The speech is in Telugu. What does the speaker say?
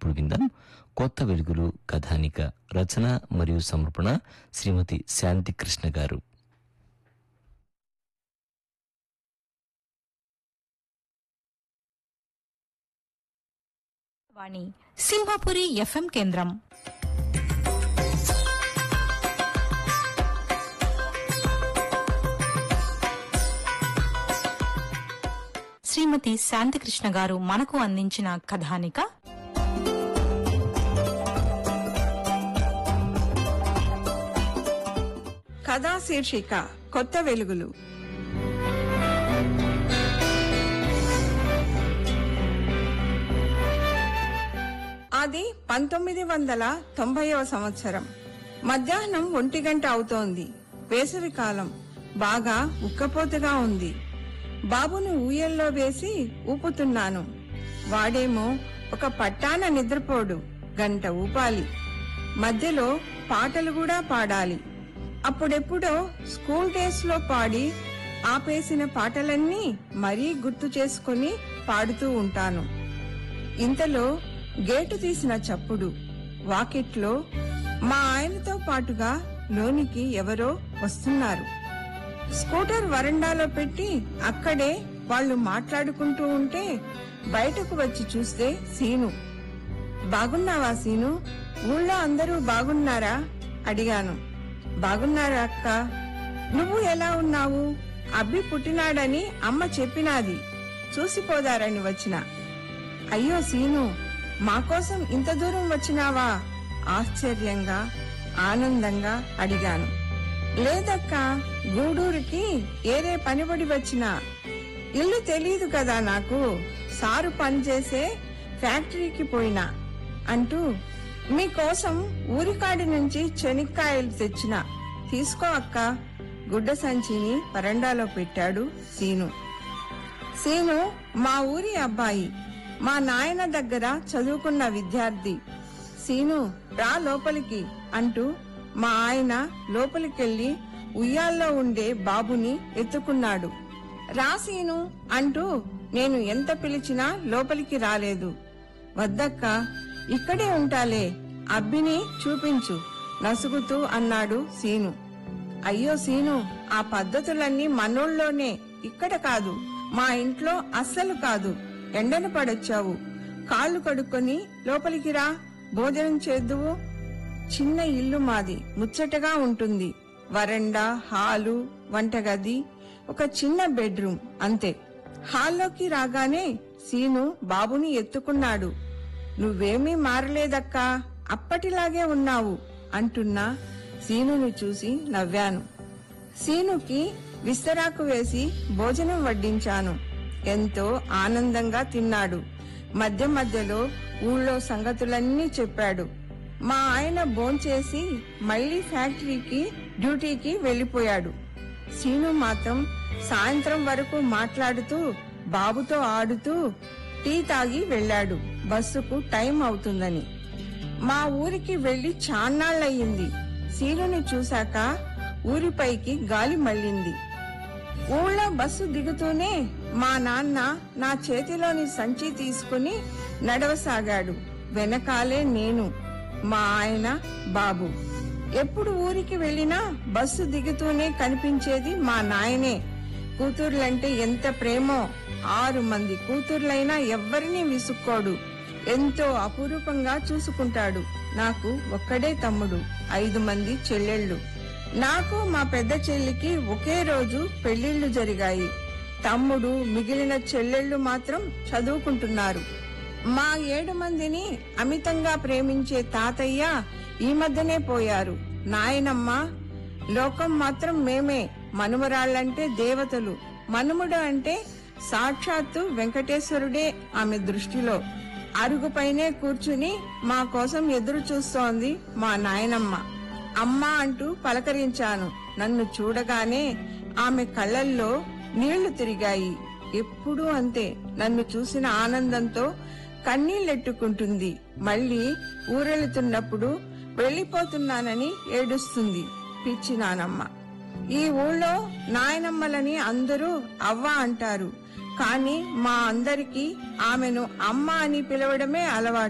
ఇప్పుడు విందాం కొత్త వెలుగులు కథానిక రచన మరియు సమర్పణ శ్రీమతి శాంతి కృష్ణ గారు వాణి సింహపురి ఎఫ్ఎం కేంద్రం శ్రీమతి శాంతికృష్ణ గారు మనకు అందించిన కథానిక కథా శీర్షిక కొత్త వెలుగులు అది పంతొమ్మిది వందల తొంభైవ సంవత్సరం మధ్యాహ్నం ఒంటి గంట అవుతోంది వేసవి కాలం బాగా ఉక్కపోతగా ఉంది బాబును ఊయల్లో వేసి ఊపుతున్నాను వాడేమో ఒక పట్టాన నిద్రపోడు గంట ఊపాలి మధ్యలో పాటలు కూడా పాడాలి అప్పుడెప్పుడో స్కూల్ డేస్ లో పాడి ఆపేసిన పాటలన్నీ మరీ గుర్తు చేసుకుని పాడుతూ ఉంటాను ఇంతలో గేటు తీసిన చప్పుడు వాకిట్లో మా ఆయనతో పాటుగా లోనికి ఎవరో వస్తున్నారు స్కూటర్ వరండాలో పెట్టి అక్కడే వాళ్ళు మాట్లాడుకుంటూ ఉంటే బయటకు వచ్చి చూస్తే సీను బాగున్నావా సీను ఊళ్ళో అందరూ బాగున్నారా అడిగాను బాగున్నారా అక్క నువ్వు ఎలా ఉన్నావు అబ్బి పుట్టినాడని అమ్మ చెప్పినాది చూసిపోదారని వచ్చిన అయ్యో సీను మా కోసం ఇంత దూరం వచ్చినావా ఆశ్చర్యంగా ఆనందంగా అడిగాను లేదక్క గూడూరుకి ఏరే పనిబడి వచ్చిన ఇల్లు తెలియదు కదా నాకు సారు పనిచేసే ఫ్యాక్టరీకి పోయినా అంటూ మీకోసం ఊరికాడి నుంచి చెనిక్కాయలు తెచ్చిన తీసుకో అక్క గుడ్డ సంచిని వరండాలో పెట్టాడు సీను సీను మా ఊరి అబ్బాయి మా నాయన దగ్గర చదువుకున్న విద్యార్థి సీను రా లోపలికి అంటూ మా ఆయన లోపలికెళ్లి ఉయ్యాల్లో ఉండే బాబుని ఎత్తుకున్నాడు రా సీను అంటూ నేను ఎంత పిలిచినా లోపలికి రాలేదు వద్దక్క ఇక్కడే ఉంటాలే అబ్బిని చూపించు నసుగుతూ అన్నాడు సీను అయ్యో సీను ఆ పద్ధతులన్నీ మనోళ్ళలోనే ఇక్కడ కాదు మా ఇంట్లో అస్సలు కాదు ఎండన పడొచ్చావు కాళ్ళు కడుక్కొని లోపలికి రా భోజనం చేద్దువు చిన్న ఇల్లు మాది ముచ్చటగా ఉంటుంది వరండా హాలు వంటగది ఒక చిన్న బెడ్రూమ్ అంతే హాల్లోకి రాగానే సీను బాబుని ఎత్తుకున్నాడు నువ్వేమీ మారలేదక్కా అప్పటిలాగే ఉన్నావు అంటున్నా సీనుని చూసి నవ్వాను సీనుకి విస్తరాకు వేసి భోజనం వడ్డించాను ఎంతో ఆనందంగా తిన్నాడు మధ్య మధ్యలో ఊళ్ళో సంగతులన్నీ చెప్పాడు మా ఆయన భోంచేసి మళ్లీ ఫ్యాక్టరీకి డ్యూటీకి వెళ్లిపోయాడు సీను మాత్రం సాయంత్రం వరకు మాట్లాడుతూ బాబుతో ఆడుతూ టీ తాగి వెళ్ళాడు బస్సుకు టైం అవుతుందని మా ఊరికి వెళ్లి చాన్నాళ్ళయింది సీనుని చూశాక ఊరిపైకి గాలి మళ్ళింది ఊళ్ళో బస్సు దిగుతూనే మా నాన్న నా చేతిలోని సంచి తీసుకుని నడవసాగాడు వెనకాలే నేను మా ఆయన బాబు ఎప్పుడు ఊరికి వెళ్ళినా బస్సు దిగుతూనే కనిపించేది మా నాయనే కూతుర్లంటే ఎంత ప్రేమో ఆరు మంది కూతుర్లైనా ఎవ్వరినీ విసుక్కోడు ఎంతో అపురూపంగా చూసుకుంటాడు నాకు ఒక్కడే తమ్ముడు ఐదు మంది చెల్లెళ్ళు నాకు మా పెద్ద చెల్లికి ఒకే రోజు పెళ్లిళ్లు జరిగాయి తమ్ముడు మిగిలిన చెల్లెళ్ళు మాత్రం చదువుకుంటున్నారు మా ఏడు మందిని అమితంగా ప్రేమించే తాతయ్య ఈ మధ్యనే పోయారు నాయనమ్మ లోకం మాత్రం మేమే మనుమరాళ్ళంటే దేవతలు మనుముడు అంటే సాక్షాత్తు వెంకటేశ్వరుడే ఆమె దృష్టిలో అరుగుపైనే కూర్చుని మా కోసం ఎదురు చూస్తోంది మా నాయనమ్మ అమ్మా అంటూ పలకరించాను నన్ను చూడగానే ఆమె కళ్ళల్లో నీళ్లు తిరిగాయి ఎప్పుడూ అంతే నన్ను చూసిన ఆనందంతో కన్నీళ్ళెట్టుకుంటుంది మళ్ళీ ఊరెళ్తున్నప్పుడు వెళ్లిపోతున్నానని ఏడుస్తుంది పిచ్చి నానమ్మ ఈ ఊళ్ళో నాయనమ్మలని అందరూ అవ్వ అంటారు కానీ మా అందరికీ ఆమెను అమ్మ అని పిలవడమే అలవాటు